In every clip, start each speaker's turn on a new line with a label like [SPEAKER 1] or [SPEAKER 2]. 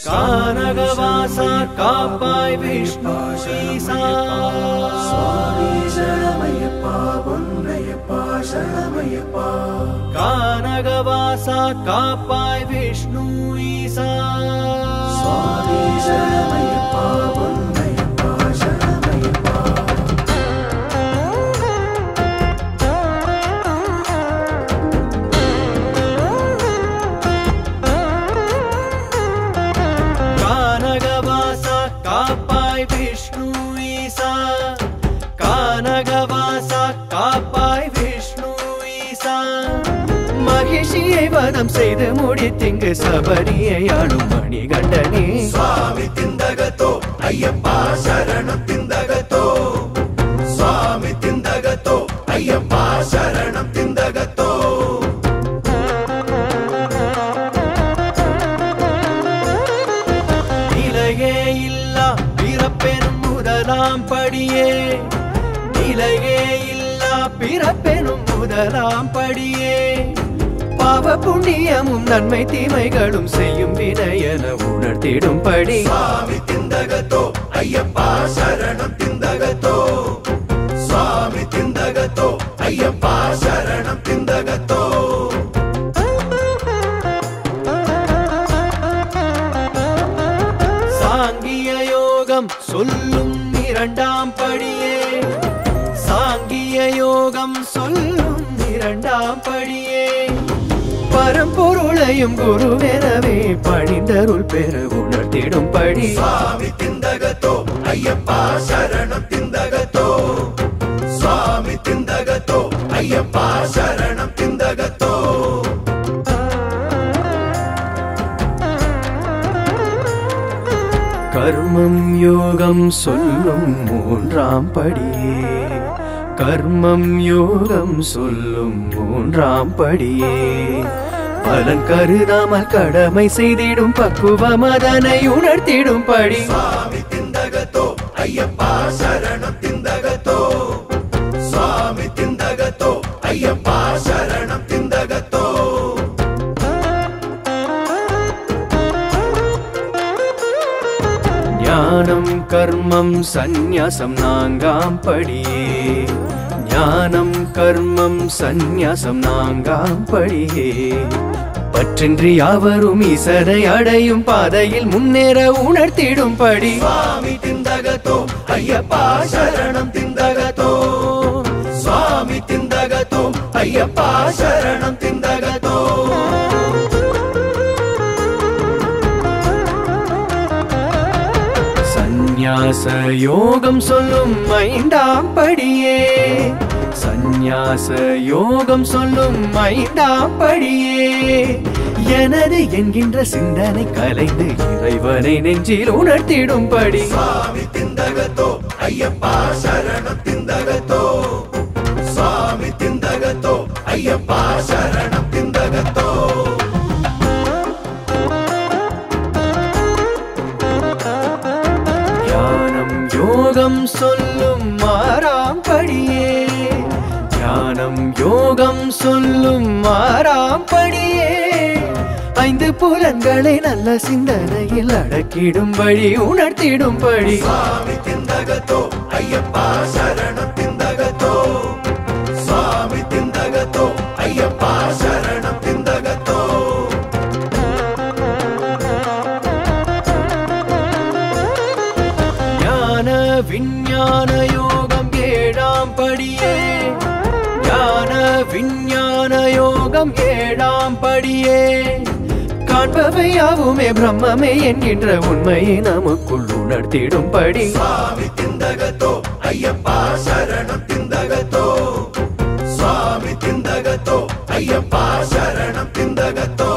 [SPEAKER 1] கானகவாசா காப்பாய் விஷ்ணு ஈசா
[SPEAKER 2] சரணமையப்பா பொன்னையப்பா சரணமையப்பா
[SPEAKER 1] கானகவாசா காப்பாய் விஷ்ணு ஈசா
[SPEAKER 2] சுவாமி சரணமையப்பா பொன்னையப்பா சரணமையப்பா
[SPEAKER 1] கானகவாசா காப்பாய் விஷ்ணு ஈசா கானகவாசா காப்பாய் விஷ்ணு ஈசா மகிஷியை வதம் செய்து முடித்திங்கு சபரியை ஆளும் மணிகண்டனே
[SPEAKER 2] சுவாமி திந்தகத்தோ ஐயப்பா சரணம் திந்தகத்தோ சுவாமி திந்தகத்தோ ஐயப்பா சரணம் திந்தகத்தோ
[SPEAKER 1] நிலையே இல்லா பிறப்பெனும் முதலாம் படியே நிலையே இல்லா பிறப்பெனும் முதலாம் படியே பாவ புண்ணியமும் நன்மை தீமைகளும் செய்யும் வினையென உணர்த்திடும் படி
[SPEAKER 2] சுவாமி திந்தகத்தோ ஐயப்பா சரணம் திந்தகத்தோ சுவாமி திந்தகத்தோ ஐயப்பா சரணம் திந்தகத்தோ
[SPEAKER 1] சாங்கிய யோகம் சொல்லும் இரண்டாம் படியே சாங்கிய யோகம் சொல்லும் இரண்டாம் படியே பரம்பொருளையும் குருவெனவே பணிந்தருள் பெற உணர்த்திடும் படி
[SPEAKER 2] சுவாமி திந்தகத்தோ ஐயப்பா சரணம் திந்தகத்தோ சுவாமி திந்தகத்தோ ஐயப்பா சரணம் திந்தகத்தோ
[SPEAKER 1] கர்மம் யோகம் சொல்லும் மூன்றாம் படியே கர்மம் யோகம் சொல்லும் மூன்றாம் படியே பலன் கருதாமல் கடமை செய்திடும் பக்குவம் அதனை உணர்த்திடும் படி
[SPEAKER 2] சுவாமி திந்தகத்தோ ஐயப்பா சரணம் திந்தகத்தோ சுவாமி திந்தகத்தோ ஐயப்பா சரணம் திந்தகத்தோ
[SPEAKER 1] ஞானம் கர்மம் சந்நியாசம் நான்காம் படியே ஞானம் கர்மம் சந்நியாசம் நான்காம் படியே பற்றின்றி யாவரும் ஈசனை அடையும் பாதையில் முன்னேற உணர்த்திடும் படி
[SPEAKER 2] சுவாமி திந்தகத்தோ ஐயப்பா சரணம் திந்தகத்தோ சுவாமி திந்தகத்தோ ஐயப்பா சரணம் திந்தகத்தோ
[SPEAKER 1] சந்நியாச யோகம் சொல்லும் ஐந்தாம் படியே சந்நியாச யோகம் சொல்லும் ஐந்தாம் படியே எனது என்கின்ற சிந்தனை கலைந்து இறைவனை நெஞ்சில் உணர்த்திடும் படி
[SPEAKER 2] சுவாமி திந்தகத்தோ ஐயப்பா சரணம் திந்தகத்தோ சுவாமி திந்தகத்தோ ஐயப்பா சரணம் திந்தகத்தோ
[SPEAKER 1] ஞானம் யோகம் சொல்லும் ஆறாம் படியே ஞானம் யோகம் சொல்லும் ஆறாம் படியே ஐந்து புலன்களை நல்ல சிந்தனையில் அடக்கிடும் வழி உணர்த்திடும் படி
[SPEAKER 2] சுவாமி திந்தகத்தோ ஐயப்பா சரணம் திந்தகத்தோ சுவாமி திந்தகத்தோ ஐயப்பா சரணம் திந்தகத்தோ
[SPEAKER 1] ஞான விஞ்ஞான யோகம் ஏழாம் படியே ஞான விஞ்ஞான யோகம் ஏழாம் படியே காண்பவை யாவுமே பிரம்மமே என்கின்ற உண்மையை நமக்குள் உணர்த்திடும் படி
[SPEAKER 2] சுவாமி திந்தகத்தோ ஐயப்பா சரணம் திந்தகத்தோ சுவாமி திந்தகத்தோ ஐயப்பா சரணம் திந்தகத்தோ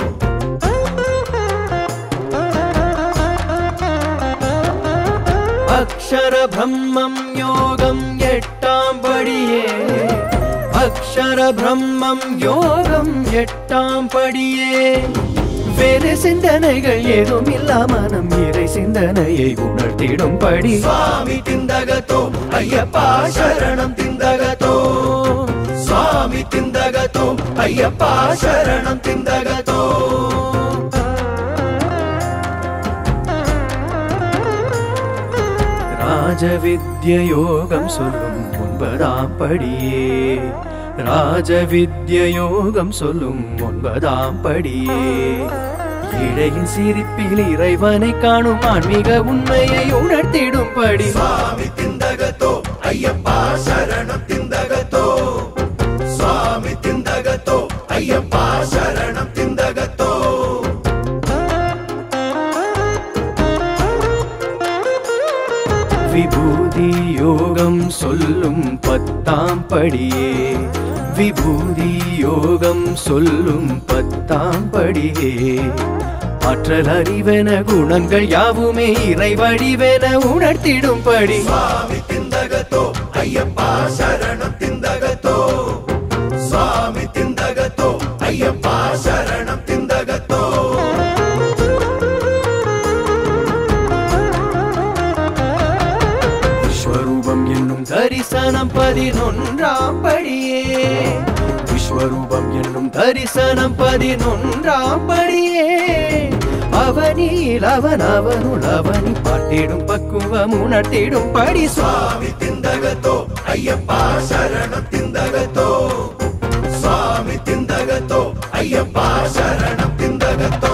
[SPEAKER 1] அக்ஷர பிரம்மம் யோகம் எட்டாம் படியே அக்ஷர பிரம்மம் யோகம் எட்டாம் படியே வேறு சிந்தனைகள் ஏதும் இல்லாம நம் இறை சிந்தனையை உணர்த்திடும் படி
[SPEAKER 2] சுவாமி திந்தகத்தோ ஐயப்பா சரணம் திந்தகத்தோ சுவாமி திந்தகத்தோ ஐயப்பா சரணம் திந்தகத்தோ
[SPEAKER 1] ராஜவித்ய யோகம் சொல்லும் ஒன்பதாம் படியே ராஜவித்ய யோகம் சொல்லும் ஒன்பதாம் படியே இடையின் சிரிப்பில் இறைவனை காணும் ஆன்மீக உண்மையை உணர்த்திடும் படி
[SPEAKER 2] சுவாமி திந்தகத்தோ ஐயப்பா சரணம் திந்தகத்தோ சுவாமி திந்தகத்தோ ஐயப்பா சரணம் திந்தகத்தோ
[SPEAKER 1] விபூதி யோகம் சொல்லும் பத்தாம் படியே விபூதி யோகம் சொல்லும் பத்தாம் படியே ஆற்றல் அறிவென குணங்கள் யாவுமே இறைவடிவென உணர்த்திடும் படி
[SPEAKER 2] சுவாமி திந்தகத்தோ ஐயப்பா சரணம் திந்தகத்தோ சுவாமி திந்தகத்தோ ஐயப்பா சரணம் திந்தகத்தோ
[SPEAKER 1] விஸ்வரூபம் என்னும் தரிசனம் பதினொன்றாம் படியே விஸ்வரூபம் என்னும் தரிசனம் பதினொன்றாம் படியே அவனில் அவன் அவனுள் அவனி பாட்டிடும் பக்குவம் உணர்த்திடும் படி சுவாமி
[SPEAKER 2] சுவாமி திந்தகத்தோ ஐயப்பா சரணம் திந்தகத்தோ சுவாமி திந்தகத்தோ ஐயப்பா சரணம் திந்தகத்தோ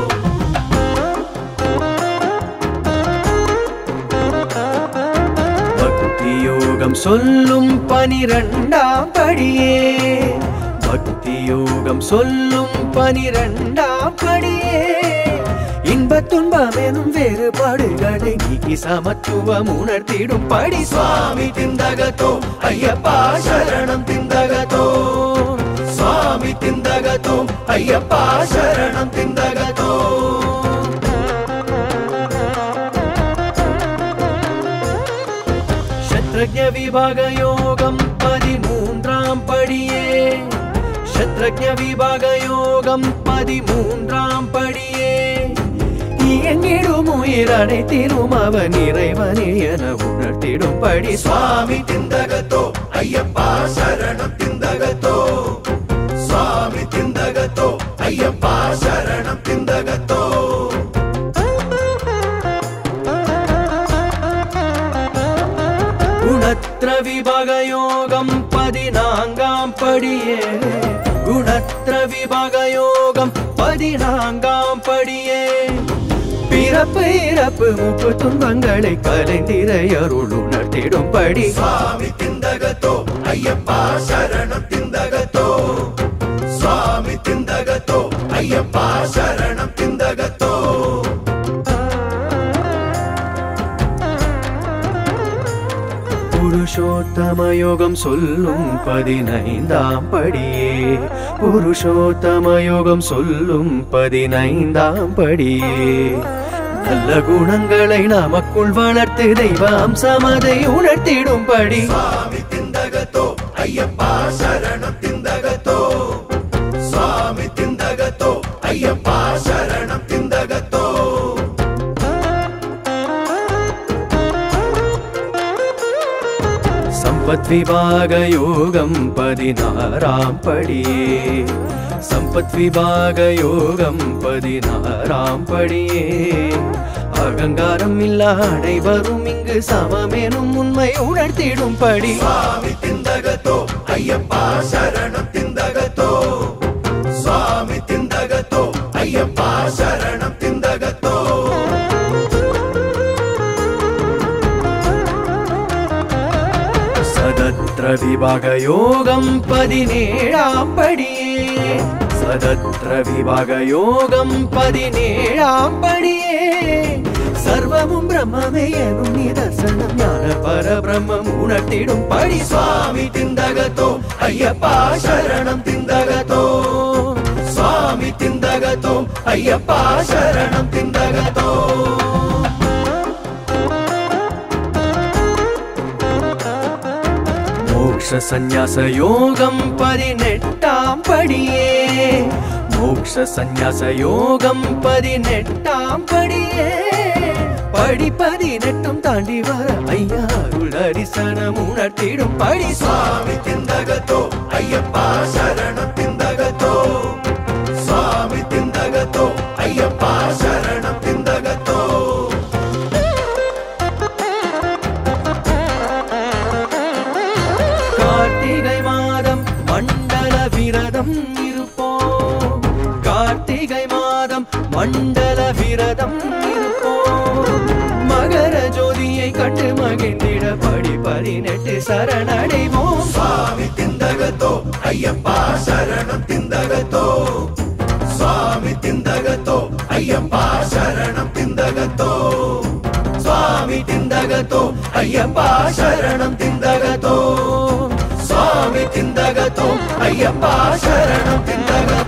[SPEAKER 1] பக்தி யோகம் சொல்லும் பனிரெண்டாம் படியே பக்தி யோகம் சொல்லும் பனிரெண்டாம் படியே இன்பத் துன்பம் எனும் வேறுபாடுகளை நீக்கி சமத்துவம் உணர்த்திடும் படி
[SPEAKER 2] சுவாமி திந்தகத்தோ ஐயப்பா சரணம் திந்தகத்தோ சுவாமி திந்தகத்தோ ஐயப்பா சரணம் திந்தகத்தோ
[SPEAKER 1] சத்ரஜ விபாக யோகம் பதிமூன்றாம் படியே சத்ரஜ விபாக யோகம் பதிமூன்றாம் படியே இயங்கிடும் உயிர் அனைத்திலும் அவன் இறைவனே என உணர்த்திடும் படி
[SPEAKER 2] சுவாமி திந்தகத்தோ ஐயப்பா சரணம் திந்தகத்தோ சுவாமி திந்தகத்தோ ஐயப்பா சரணம் திந்தகத்தோ
[SPEAKER 1] குணத்திர விபாக யோகம் பதினான்காம் படியே குணத்திர விபாக யோகம் பதினான்காம் படியே பிறப்பு இறப்பு முப்பு துன்பங்களை கலைந்திரை அருள் உணர்த்திடும் படி
[SPEAKER 2] சுவாமி திந்தகத்தோ ஐயப்பா சரணம் திந்தகத்தோ சுவாமி திந்தகத்தோ ஐயப்பா சரணம் திந்தகத்தோ
[SPEAKER 1] புருஷோத்தம யோகம் சொல்லும் பதினைந்தாம் படியே புருஷோத்தம யோகம் சொல்லும் பதினைந்தாம் படியே நல்ல குணங்களை நமக்குள் வளர்த்து தெய்வ அம்சமதை உணர்த்திடும் படி
[SPEAKER 2] சுவாமி திந்தகத்தோ ஐயப்பா சரணம் திந்தகத்தோ சுவாமி திந்தகத்தோ ஐயப்பா சரணம் திந்தகத்தோ
[SPEAKER 1] சம்பத் விபாக யோகம் பதினாறாம் படியே சம்பத் விபாக யோகம் பதினாறாம் படியே அகங்காரம் இல்லா அனைவரும் இங்கு சமமெனும் உண்மை உணர்த்திடும் படி
[SPEAKER 2] சுவாமி திந்தகத்தோ ஐயப்பா சரணம் திந்தகத்தோ சுவாமி திந்தகத்தோ ஐயப்பா சரணம் திந்தகத்தோ
[SPEAKER 1] சதத்ர விபாக யோகம் பதினேழாம் படியே சதத்ர விபாக யோகம் பதினேழாம் படியே சர்வமும் பிரம்மமே எனும் நிதர்சனம் ஞான பரபிரம்மம் உணர்த்திடும் படி
[SPEAKER 2] சுவாமி திந்தகத்தோ ஐயப்பா சரணம் திந்தகத்தோ சுவாமி திந்தகத்தோ ஐயப்பா சரணம் திந்தகத்தோ
[SPEAKER 1] மோக்ஷ சந்நியாச யோகம் பதினெட்டாம் படியே மோக்ஷ சந்நியாச யோகம் பதினெட்டாம் படியே படி பதினெட்டும் தாண்டி வர ஐயா அருள் அரிசனம் உணர்த்திடும் படி
[SPEAKER 2] சுவாமி திந்தகத்தோ ஐயப்பா சரணம் திந்தகத்தோ சுவாமி திந்தகத்தோ ஐயப்பா சரணம் திந்தகத்தோ
[SPEAKER 1] மண்டல விரதம் இருப்போம் மகர ஜோதியை கண்டு மகிழ்ந்திட படி பதினெட்டு சரணடைவோம்
[SPEAKER 2] சுவாமி திந்தகத்தோ ஐயப்பா சரணம் திந்தகத்தோ சுவாமி திந்தகத்தோ ஐயப்பா சரணம் திந்தகத்தோ சுவாமி திந்தகத்தோ ஐயப்பா சரணம் திந்தகத்தோ சுவாமி திந்தகத்தோ ஐயப்பா சரணம் திந்தகத்தோ